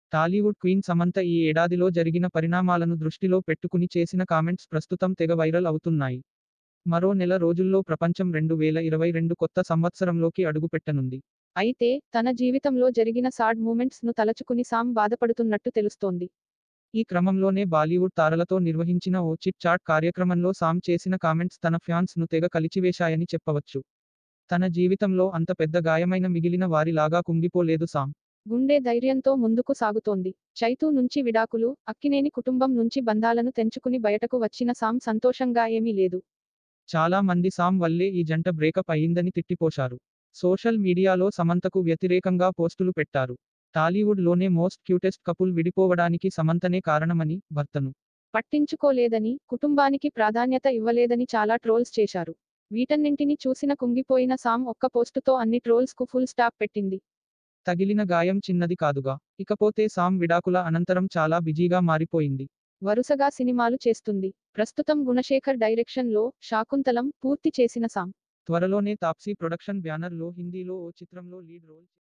Tollywood queen Samantha ఈ ఏడాదిలో జరిగిన పరిణామాలను దృష్టిలో పెట్టుకుని చేసిన కామెంట్స్ ప్రస్తుతం తెగ వైరల్ అవుతున్నాయి మరో నెల రోజుల్లో ప్రపంచం రెండు వేల ఇరవై రెండు కొత్త సంవత్సరంలోకి అడుగుపెట్టనుంది అయితే తన జీవితంలో జరిగిన సాడ్ మూమెంట్స్ ను తలచుకుని సామ్ బాధపడుతున్నట్టు తెలుస్తోంది ఈ క్రమంలోనే బాలీవుడ్ తారలతో నిర్వహించిన ఓ చిట్ చాట్ కార్యక్రమంలో సామ్ చేసిన కామెంట్స్ తన ఫ్యాన్స్ ను తెగ కలిచివేశాయని చెప్పవచ్చు తన జీవితంలో అంత పెద్ద గాయమైన మిగిలిన వారిలాగా కుంగిపోలేదు సామ్ గుండె ధైర్యంతో ముందుకు సాగుతోంది చైతూ నుంచి విడాకులు అక్కినేని కుటుంబం నుంచి బంధాలను తెంచుకుని బయటకు వచ్చిన సామ్ సంతోషంగా ఏమీ లేదు చాలా మంది సామ్ వల్లే ఈ జంట బ్రేకప్ అయ్యిందని తిట్టిపోశారు సోషల్ మీడియాలో సమంతకు వ్యతిరేకంగా పోస్టులు పెట్టారు టాలీవుడ్ లోనే మోస్ట్ క్యూటెస్ట్ కపుల్ విడిపోవడానికి సమంతనే కారణమని భర్తను పట్టించుకోలేదని కుటుంబానికి ప్రాధాన్యత ఇవ్వలేదని చాలా ట్రోల్స్ చేశారు వీటన్నింటిని చూసిన కుంగిపోయిన సామ్ ఒక్క పోస్టుతో అన్ని ట్రోల్స్ కు ఫుల్ స్టాప్ పెట్టింది తగిలిన గాయం చిన్నది కాదుగా ఇకపోతే సామ్ విడాకుల అనంతరం చాలా బిజీగా మారిపోయింది వరుసగా సినిమాలు చేస్తుంది ప్రస్తుతం గుణశేఖర్ డైరెక్షన్ లో శాకుంతలం పూర్తి చేసిన సామ్ త్వరలోనే తాప్సీ ప్రొడక్షన్ బ్యానర్ లో హిందీలో ఓ చిత్రంలో లీడ్ రోల్